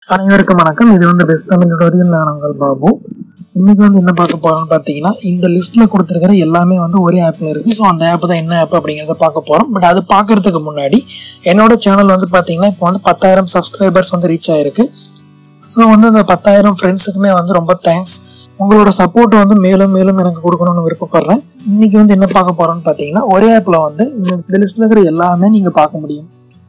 அனைவருக்கும் வணக்கம் இது வந்து பெஸ்ட் தமிழ் டுடோரியல் நான் உங்கள் பாபு இன்னைக்கு வந்து என்ன பார்க்க போறோம்னு பார்த்தீங்கன்னா இந்த லிஸ்ட்ல கொடுத்துருக்கிற எல்லாமே வந்து ஒரே ஆப்ல இருக்கு ஸோ அந்த ஆப் தான் என்ன ஆப் அப்படிங்கிறத பார்க்க போறோம் பட் அது பார்க்கறதுக்கு முன்னாடி என்னோட சேனல் வந்து பார்த்தீங்கன்னா இப்போ வந்து பத்தாயிரம் சப்ஸ்கிரைபர்ஸ் வந்து ரீச் ஆயிருக்கு ஸோ வந்து அந்த பத்தாயிரம் ஃப்ரெண்ட்ஸுக்குமே வந்து ரொம்ப தேங்க்ஸ் உங்களோட சப்போர்ட் வந்து மேலும் மேலும் எனக்கு கொடுக்கணும்னு விருப்பப்படுறேன் இன்னைக்கு வந்து என்ன பார்க்க போறோம்னு பார்த்தீங்கன்னா ஒரே ஆப்ல வந்து இந்த லிஸ்ட்ல இருக்கிற எல்லாமே நீங்க பார்க்க முடியும்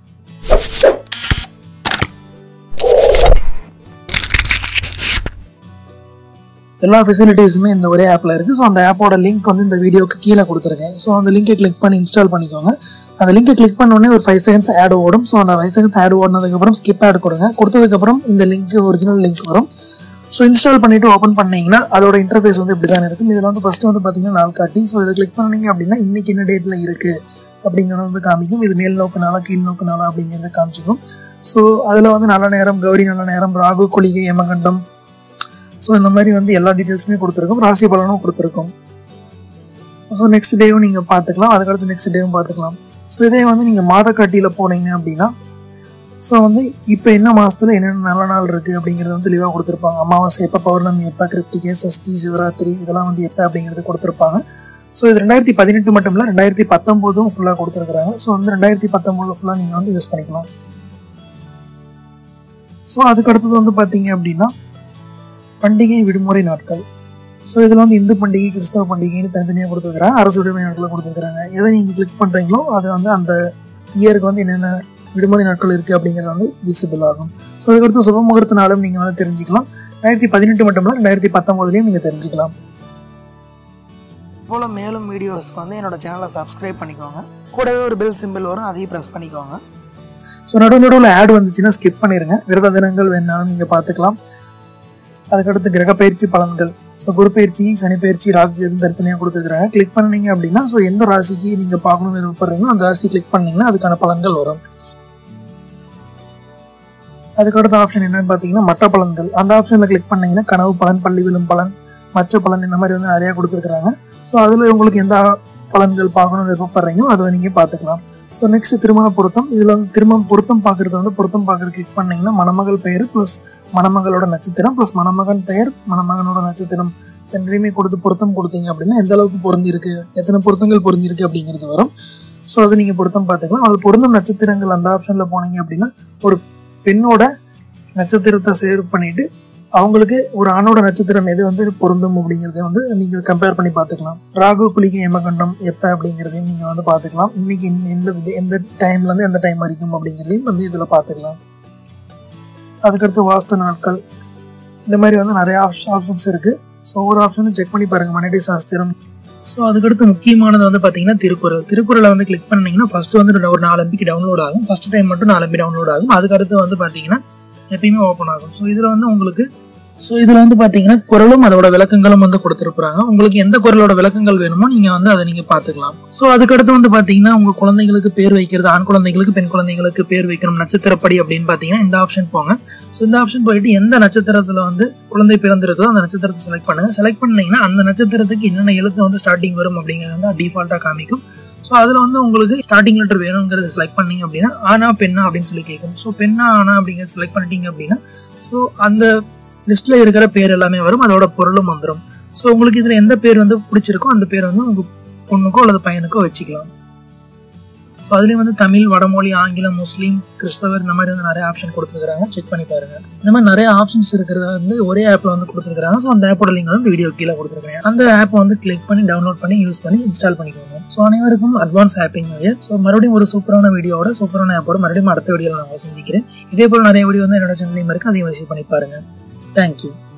எல்லா ஃபெசிலிட்டிஸுமே இந்த ஒரே ஆப்பில் இருக்குது ஸோ அந்த ஆப்போட லிங்க் வந்து இந்த வீடியோக்கு கீழே கொடுத்துருக்கேன் ஸோ அந்த லிங்கை கிளிக் பண்ணி இன்ஸ்டால் பண்ணிக்கோங்க அந்த லிங்கை கிளிக் பண்ண உடனே ஒரு ஃபைவ் செகண்ட்ஸ் ஆட் ஓடும் ஸோ அந்த ஃபைவ் செகண்ட்ஸ் ஆட் ஓடினதுக்கப்புறம் ஸ்கிப் ஆட் கொடுங்க கொடுத்ததுக்கப்புறம் இந்த லிங்க் ஒரிஜினல் லிங்க் வரும் ஸோ இன்ஸ்டால் பண்ணிட்டு ஓப்பன் பண்ணீங்கன்னா அதோட இன்டர்ஃபேஸ் வந்து இப்படி தான் இருக்கும் இதில் வந்து ஃபஸ்ட்டு வந்து பார்த்தீங்கன்னா நாள் காட்டி ஸோ இதை கிளிக் பண்ணீங்க அப்படின்னா இன்னைக்கு என்ன டேட்டில் இருக்குது அப்படிங்கிறத வந்து காமிக்கும் இது மேல் நோக்கு நாளா கீழ் நோக்கு நாளா அப்படிங்கிறத காமிச்சிக்கும் ஸோ அதில் வந்து நல்ல நேரம் கௌரி நல்ல நேரம் ராகு குளிகை யமகண்டம் ஸோ இந்த மாதிரி வந்து எல்லா டீட்டெயில்ஸுமே கொடுத்துருக்கோம் ராசி பலனும் கொடுத்துருக்கோம் ஸோ நெக்ஸ்ட் டேவும் நீங்கள் பார்த்துக்கலாம் அதுக்கடுத்து நெக்ஸ்ட் டேவும் பார்த்துக்கலாம் ஸோ இதே வந்து நீங்கள் மாதக்காட்டியில் போனீங்க அப்படின்னா ஸோ வந்து இப்போ என்ன மாதத்தில் என்னென்ன நல்ல நாள் இருக்குது அப்படிங்கிறது வந்து தெளிவாக கொடுத்துருப்பாங்க அமாவாசை எப்போ பௌர்ணமி எப்போ கிருத்திகை சஷ்டி சிவராத்திரி இதெல்லாம் வந்து எப்போ அப்படிங்கிறது கொடுத்துருப்பாங்க ஸோ இது ரெண்டாயிரத்தி பதினெட்டு மட்டும் இல்லை ரெண்டாயிரத்தி பத்தொம்போதும் ஃபுல்லாக கொடுத்துருக்குறாங்க ஸோ வந்து ரெண்டாயிரத்தி பத்தொம்போது ஃபுல்லாக நீங்கள் வந்து யூஸ் பண்ணிக்கலாம் ஸோ அதுக்கு அடுத்தது வந்து பார்த்தீங்க அப்படின்னா பண்டிகை விடுமுறை நாட்கள் ஸோ இதில் வந்து இந்து பண்டிகை கிறிஸ்தவ பண்டிகைன்னு தனித்தனியாக கொடுத்துருக்குறாங்க அரசு விடுமுறை நாட்களை கொடுத்துருக்குறாங்க எதை நீங்கள் கிளிக் பண்ணுறீங்களோ அது வந்து அந்த இயருக்கு வந்து என்னென்ன விடுமுறை நாட்கள் இருக்குது அப்படிங்கிறது வந்து விசிபிள் ஆகும் ஸோ அதுக்கடுத்து சுப முகூர்த்த நாளும் நீங்கள் வந்து தெரிஞ்சுக்கலாம் ரெண்டாயிரத்தி பதினெட்டு மட்டும் இல்லை ரெண்டாயிரத்தி பத்தொம்போதுலேயும் நீங்கள் தெரிஞ்சுக்கலாம் போல் மேலும் வீடியோஸ்க்கு வந்து என்னோட சேனலை சப்ஸ்கிரைப் பண்ணிக்கோங்க கூடவே ஒரு பெல் சிம்பிள் வரும் அதையும் ப்ரெஸ் பண்ணிக்கோங்க ஸோ நடுவு நடுவில் ஆட் வந்துச்சுன்னா ஸ்கிப் பண்ணிடுங்க விரத தினங்கள் வேணாலும் நீங்கள் பார்த்துக்கலாம் அதுக்கடுத்து கிரக பயிற்சி பலன்கள் ஸோ குரு பயிற்சி சனி பயிற்சி ராகு எதுவும் தனித்தனியாக கொடுத்துருக்குறாங்க கிளிக் பண்ணீங்க அப்படின்னா ஸோ எந்த ராசிக்கு நீங்கள் பார்க்கணும்னு விருப்பப்படுறீங்களோ அந்த ராசி கிளிக் பண்ணீங்கன்னா அதுக்கான பலன்கள் வரும் அதுக்கடுத்த ஆப்ஷன் என்னன்னு பார்த்தீங்கன்னா மற்ற பலன்கள் அந்த ஆப்ஷனில் கிளிக் பண்ணீங்கன்னா கனவு பலன் பள்ளி விழும் பலன் மற்ற பலன் இந்த மாதிரி வந்து நிறையா கொடுத்துருக்குறாங்க ஸோ அதில் உங்களுக்கு எந்த பலன்கள் பார்க்கணும்னு விருப்பப்படுறீங்களோ அதை நீங்கள் பார்த்துக்கலாம் ஸோ நெக்ஸ்ட் திருமண பொருத்தம் இதில் வந்து திருமணம் பொருத்தம் பார்க்குறது வந்து பொருத்தம் பார்க்குறது கிளிக் பண்ணீங்கன்னா மணமகள் பெயர் ப்ளஸ் மணமகளோட நட்சத்திரம் ப்ளஸ் மணமகன் பெயர் மணமகனோட நட்சத்திரம் ரெண்டுலையுமே கொடுத்து பொருத்தம் கொடுத்தீங்க அப்படின்னா எந்த அளவுக்கு பொருந்திருக்கு எத்தனை பொருத்தங்கள் பொருந்திருக்கு அப்படிங்கிறது வரும் ஸோ அதை நீங்கள் பொருத்தம் பார்த்துக்கலாம் அது பொருந்தும் நட்சத்திரங்கள் அந்த ஆப்ஷனில் போனீங்க அப்படின்னா ஒரு பெண்ணோட நட்சத்திரத்தை சேவ் பண்ணிட்டு அவங்களுக்கு ஒரு ஆணோட நட்சத்திரம் எது வந்து பொருந்தும் அப்படிங்கிறத வந்து நீங்கள் கம்பேர் பண்ணி பார்த்துக்கலாம் ராகு குளிகை யமகண்டம் எப்போ அப்படிங்கிறதையும் நீங்கள் வந்து பார்த்துக்கலாம் இன்னைக்கு எந்த எந்த டைம்லேருந்து எந்த டைம் வரைக்கும் அப்படிங்கிறதையும் வந்து இதில் பார்த்துக்கலாம் அதுக்கடுத்து வாஸ்து நாட்கள் இந்த மாதிரி வந்து நிறைய ஆப்ஷன்ஸ் இருக்குது ஸோ ஒவ்வொரு ஆப்ஷனும் செக் பண்ணி பாருங்கள் மனித சாஸ்திரம் ஸோ அதுக்கடுத்து முக்கியமானது வந்து பார்த்தீங்கன்னா திருக்குறள் திருக்குறளை வந்து கிளிக் பண்ணீங்கன்னா ஃபர்ஸ்ட் வந்து ஒரு நாலு எம்பிக்கு டவுன்லோட் ஆகும் ஃபர்ஸ்ட் டைம் மட்டும் நாலு எம்பி டவுன்லோட் ஆகும் அதுக்கடுத்து வந்து பார்த்தீங்கன்னா எப்பயுமே ஓப்பன் ஆகும் ஸோ இதில் வந்து உங்களுக்கு ஸோ இதில் வந்து பார்த்தீங்கன்னா குரலும் அதோட விளக்கங்களும் வந்து கொடுத்துருக்குறாங்க உங்களுக்கு எந்த குரலோட விளக்கங்கள் வேணுமோ நீங்கள் வந்து அதை நீங்கள் பார்த்துக்கலாம் ஸோ அதுக்கடுத்து வந்து பார்த்தீங்கன்னா உங்கள் குழந்தைங்களுக்கு பேர் வைக்கிறது ஆண் குழந்தைங்களுக்கு பெண் குழந்தைங்களுக்கு பேர் வைக்கணும் நட்சத்திரப்படி அப்படின்னு பார்த்தீங்கன்னா இந்த ஆப்ஷன் போங்க ஸோ இந்த ஆப்ஷன் போயிட்டு எந்த நட்சத்திரத்தில் வந்து குழந்தை பிறந்திருக்கோ அந்த நட்சத்திரத்தை செலக்ட் பண்ணுங்க செலக்ட் பண்ணீங்கன்னா அந்த நட்சத்திரத்துக்கு என்னென்ன எழுத்து வந்து ஸ்டார்டிங் வரும் அப்படிங்கிறது வந்து டிஃபால்ட்டாக காமிக்கும் ஸோ அதில் வந்து உங்களுக்கு ஸ்டார்டிங் லெட்டர் வேணுங்கிறத செலக்ட் பண்ணீங்க அப்படின்னா ஆனா பெண்ணா அப்படின்னு சொல்லி கேட்கும் ஸோ பெண்ணா ஆனா அப்படிங்கிறத செலக்ட் பண்ணிட்டீங்க அப்படின்னா ஸோ அந்த லிஸ்ட்டில் இருக்கிற பேர் எல்லாமே வரும் அதோட பொருளும் வந்துடும் ஸோ உங்களுக்கு இதில் எந்த பேர் வந்து பிடிச்சிருக்கோ அந்த பேர் வந்து உங்கள் பொண்ணுக்கோ அல்லது பையனுக்கோ வச்சுக்கலாம் ஸோ அதுலேயும் வந்து தமிழ் வடமொழி ஆங்கிலம் முஸ்லீம் கிறிஸ்தவர் இந்த மாதிரி வந்து நிறைய ஆப்ஷன் கொடுத்துருக்காங்க செக் பண்ணி பாருங்க இந்த மாதிரி நிறைய ஆப்ஷன்ஸ் இருக்கிறத வந்து ஒரே ஆப்பில் வந்து கொடுத்துருக்காங்க ஸோ அந்த ஆப்போட லிங்க் வந்து வீடியோ கீழே கொடுத்துருக்கேன் அந்த ஆப்பை வந்து கிளிக் பண்ணி டவுன்லோட் பண்ணி யூஸ் பண்ணி இன்ஸ்டால் பண்ணிக்கோங்க ஸோ அனைவருக்கும் அட்வான்ஸ் ஆப்பிங் ஸோ மறுபடியும் ஒரு சூப்பரான வீடியோட சூப்பரான ஆப்போட மறுபடியும் அடுத்த வீடியோவில் நான் உங்களை சந்திக்கிறேன் இதே போல் நிறைய வீடியோ வந்து என்னோட சேனலையும் இருக்குது அதையும் விசிட் பண்ணி பாருங்க தேங்க்யூ